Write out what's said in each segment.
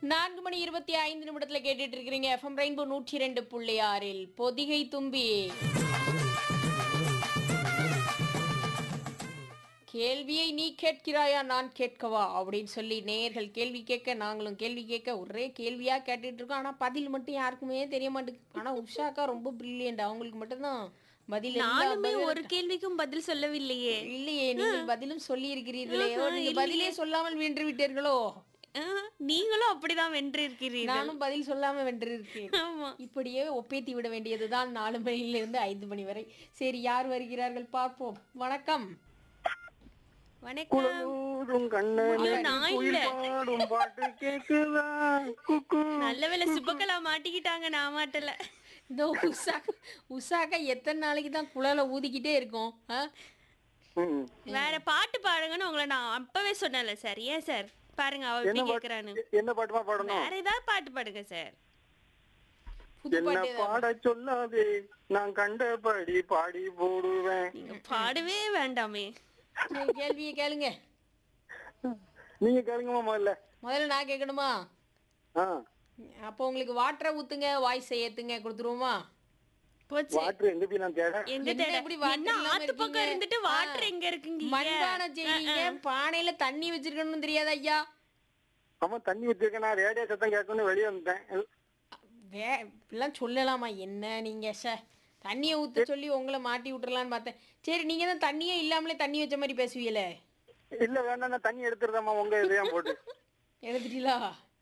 நான்கு மணி இருபத்தி ஐந்து நிமிடத்துல கேட்டுட்டு இருக்கிறீங்க எஃப்எம் ரெயின்போ நூற்றி ரெண்டு புள்ளி ஆறில் பொதிகை தும்பி கேள்வியை நீ கேட்கிறாயா நான் கேட்கவா அப்படின்னு சொல்லி நேயர்கள் கேள்வி கேட்க நாங்களும் கேள்வி கேட்க ஒரே கேள்வியா கேட்டுட்டு இருக்கோம் ஆனா பதில் மட்டும் யாருக்குமே தெரிய மாட்டேங்குது ஆனா உஷாக்கா ரொம்ப பிரில்லியன்ட் அவங்களுக்கு மட்டும்தான் பதில் எல்லா நானுமே பதிலும் ஒரு கேள்விக்கும் பதில் சொல்லவில்லையே இல்லையே நீங்கள் பதிலும் சொல்லி இருக்கிறீர்களே நீங்க பதிலே சொல்லாமல் வென்று விட்டீர்களோ ஆ, நீங்களும் அப்படிதான் வென்றிருக்கிறீர்கள் நானும் பதில் சொல்லாம வென்றிருக்கேன் ஆமா இப்படியே ஒப்பேத்தி விட வேண்டியதுதான் நாலு மணியிலிருந்து ஐந்து மணி வரை சரி யார் வருகிறார்கள் பார்ப்போம் வணக்கம் வணக்கம் குளூரும் கண்ணனே ஐயோ, நான் இல்ல. குயில் பாடும் பாட்டு கேக்குதா குக்கு நல்ல வேளை சுபகலா மாட்டிக்கிட்டாங்க நான் மாட்டல இந்த உஷா உஷாக்கா எத்தனை நாளைக்கு தான் குழல ஊதிக்கிட்டே இருக்கும் ஆ? ம். வேற பாட்டு பாடுங்கன்னு உங்களை நான் அப்பவே சொன்னேன்ல சார் ஏன் சார் பாருங்க அவ எப்படி கேக்குறான்னு என்ன பாட்டுமா பாடணும் வேற ஏதாவது பாட்டு பாடுங்க சார் புது என்ன பாட்டு ஏதாவது. பாட சொல்லாதே நான் கண்டபடி பாடி போடுவேன் நீங்க பாடவே வேண்டாமே சரி, கேள்வியை கேளுங்க நீங்க கேளுங்கம்மா முதல்ல முதல்ல நான் கேட்கணுமா ஆ அப்போ உங்களுக்கு வாட்டரை ஊத்துங்க வாய்ஸை ஏத்துங்க கொடுத்துருவோமா போச்சு வாட்டர் எங்க போய் நான் தேட எங்க என்ன தேட இப்படி water என்ன இல்லாம ஆத்து பக்கம் இருக்கீங்க? இருந்துட்டு ஆ. வாட்டர் எங்க இருக்குங்க மண்பானை செய்வீங்க பானையில தண்ணி வச்சிருக்கணும்னு தெரியாதா ஐயா ஆமா தண்ணி வச்சிருக்கேன் நான் ரேடியோ சத்தம் கேட்கணும்னு வெளியே வந்துட்டேன் வே இப்படிலாம் சொல்லலாமா என்ன நீங்க ச தண்ணியை ஊத்த சொல்லி உங்களை மாட்டி விட்டுறலான்னு பார்த்தேன் சரி நீங்க தான் தண்ணியே இல்லாமலே தண்ணி வச்ச மாதிரி பேசுவீங்களே இல்ல வேண்டாம் நான் தண்ணி எடுத்துருதாம்மா உங்க இதையா போட்டு எடுத்துட்டீங்களா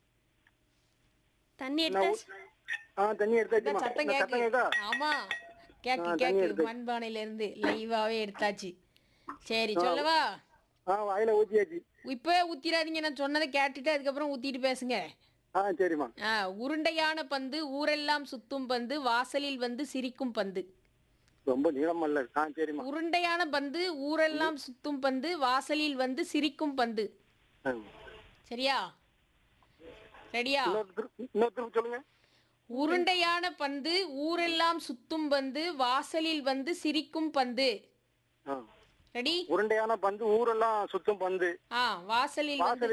தண்ணி நான் எடுத்தாச்சு ஊ- ஆ தண்ணி இந்த எடுத்தாச்சுமா சத்தம் இந்த சத்தம் கேக்கு கேட்கா ஆமா கேக்கு ஆ, தண்ணி கேக்கு எடுத்து. மண்பானையில இருந்து லைவாவே எடுத்தாச்சு சரி சொல்லவா ஆ வாயில ஊத்தியாச்சு இப்பவே ஊத்திராதீங்க நான் சொன்னதை கேட்டுட்டு அதுக்கப்புறம் ஊத்திட்டு பேசுங்க ஆ சரிம்மா ஆ, உருண்டையான பந்து ஊரெல்லாம் சுத்தும் பந்து வாசலில் வந்து சிரிக்கும் பந்து ரொம்ப நீளமல்ல ஆ சரிம்மா உருண்டையான பந்து ஊரெல்லாம் சுத்தும் பந்து வாசலில் வந்து சிரிக்கும் பந்து ஆ. சரியா ரெடியா இன்னொரு திரு- இன்னொரு திரும்ப சொல்லுங்க உருண்டையான பந்து ஊரெல்லாம் சுத்தும் பந்து வாசலில் வந்து சிரிக்கும் பந்து ஆ. ரெடி உருண்டையான பந்து ஊரெல்லாம் சுத்தும் பந்து ஆ வாசலில் வந்து வாசலில்